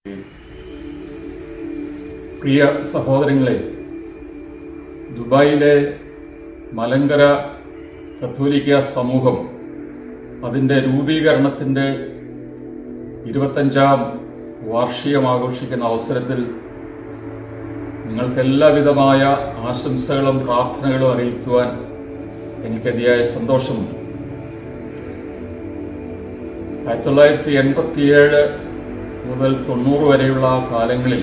പ്രിയ സഹോദരങ്ങളെ ദുബായിലെ മലങ്കര കത്തോലിക്ക സമൂഹം അതിന്റെ രൂപീകരണത്തിന്റെ ഇരുപത്തഞ്ചാം വാർഷികം ആഘോഷിക്കുന്ന അവസരത്തിൽ നിങ്ങൾക്ക് എല്ലാവിധമായ ആശംസകളും പ്രാർത്ഥനകളും അറിയിക്കുവാൻ എനിക്ക് അതിയായ സന്തോഷമുണ്ട് ആയിരത്തി തൊള്ളായിരത്തി എൺപത്തിയേഴ് മുതൽ തൊണ്ണൂറ് വരെയുള്ള കാലങ്ങളിൽ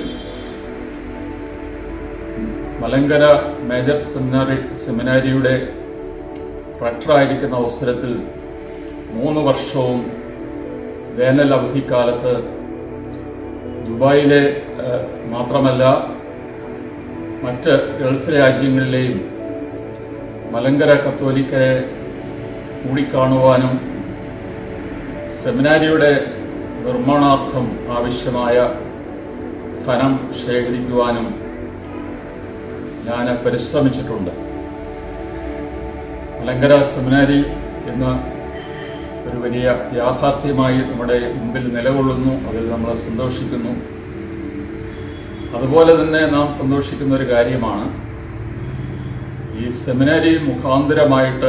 മലങ്കര മേജർ സെമിനാറി സെമിനാരിയുടെ റക്ടറായിരിക്കുന്ന അവസരത്തിൽ മൂന്ന് വർഷവും വേനൽ അവധിക്കാലത്ത് ദുബായിലെ ഏഹ്, മാത്രമല്ല മറ്റ് ഗൾഫ് രാജ്യങ്ങളിലെയും മലങ്കര കത്തോലിക്കരെ കൂടിക്കാണുവാനും സെമിനാരിയുടെ നിർമ്മാണാർത്ഥം ആവശ്യമായ ധനം ശേഖരിക്കുവാനും ഞാൻ പരിശ്രമിച്ചിട്ടുണ്ട് മലങ്കര സെമിനാരി എന്ന ഒരു വലിയ യാഥാർത്ഥ്യമായി നമ്മുടെ മുമ്പിൽ നിലകൊള്ളുന്നു അതിൽ നമ്മൾ സന്തോഷിക്കുന്നു അതുപോലെ തന്നെ നാം സന്തോഷിക്കുന്ന ഒരു കാര്യമാണ് ഈ സെമിനാരി മുഖാന്തരമായിട്ട്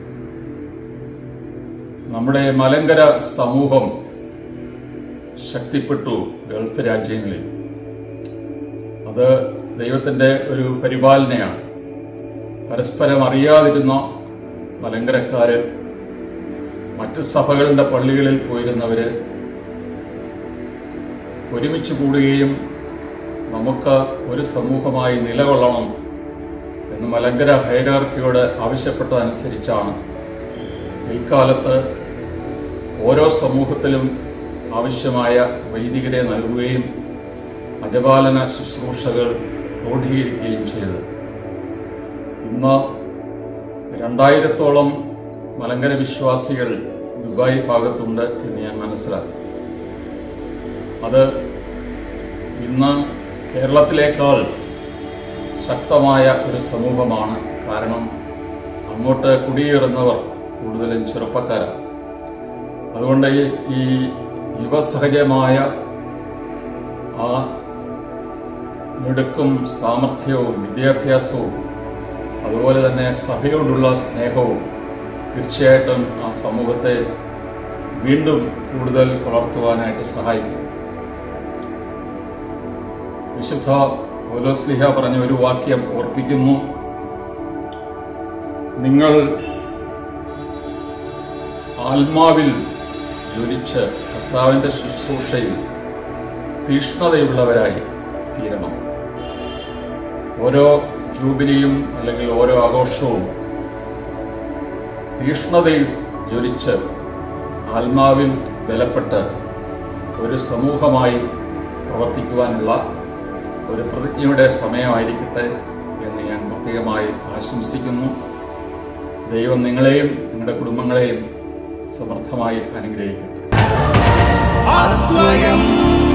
നമ്മുടെ മലങ്കര സമൂഹം ശക്തിപ്പെട്ടു ഗൾഫ് രാജ്യങ്ങളിൽ അത് ദൈവത്തിന്റെ ഒരു പരിപാലനയാണ് പരസ്പരം അറിയാതിരുന്ന മലങ്കരക്കാര് മറ്റ് സഭകളുടെ പള്ളികളിൽ പോയിരുന്നവര് ഒരുമിച്ച് കൂടുകയും നമുക്ക് ഒരു സമൂഹമായി നിലകൊള്ളണം എന്ന് മലങ്കര ഹൈരാർക്കിയോട് ആവശ്യപ്പെട്ടതനുസരിച്ചാണ് പിൽക്കാലത്ത് ഓരോ സമൂഹത്തിലും ആവശ്യമായ വൈദികരെ നൽകുകയും അജപാലന ശുശ്രൂഷകൾ ക്രോഡീകരിക്കുകയും ചെയ്തത് ഇന്ന് രണ്ടായിരത്തോളം മലങ്കര വിശ്വാസികൾ ദുബായ് ഭാഗത്തുണ്ട് എന്ന് ഞാൻ മനസ്സിലാക്കി അത് ഇന്ന് കേരളത്തിലേക്കാൾ ശക്തമായ ഒരു സമൂഹമാണ് കാരണം അങ്ങോട്ട് കുടിയേറുന്നവർ കൂടുതലും ചെറുപ്പക്കാരാണ് അതുകൊണ്ട് ഈ- ഈ യുവസഹജമായ ആ മിടുക്കും സാമർഥ്യവും വിദ്യാഭ്യാസവും അതുപോലെ തന്നെ സഭയോടുള്ള സ്നേഹവും തീർച്ചയായിട്ടും ആ സമൂഹത്തെ വീണ്ടും കൂടുതൽ വളർത്തുവാനായിട്ട് സഹായിക്കും വിശുദ്ധ പൗലോസ്ലിഹ പറഞ്ഞ ഒരു വാക്യം ഓർപ്പിക്കുന്നു നിങ്ങൾ ആത്മാവിൽ ജ്വലിച്ച് കർത്താവിന്റെ ശുശ്രൂഷയിൽ തീഷ്ണതയുള്ളവരായി തീരണം ഓരോ ജൂബിലിയും അല്ലെങ്കിൽ ഓരോ ആഘോഷവും തീഷ്ണതയിൽ ജ്വലിച്ച് ആത്മാവിൽ ബലപ്പെട്ട് ഒരു സമൂഹമായി പ്രവർത്തിക്കുവാനുള്ള ഒരു പ്രതിജ്ഞയുടെ സമയമായിരിക്കട്ടെ എന്ന് ഞാൻ പ്രത്യേകമായി ആശംസിക്കുന്നു ദൈവം നിങ്ങളെയും നിങ്ങളുടെ കുടുംബങ്ങളെയും സമർത്ഥമായി അനുഗ്രഹിക്കും അദ്വയം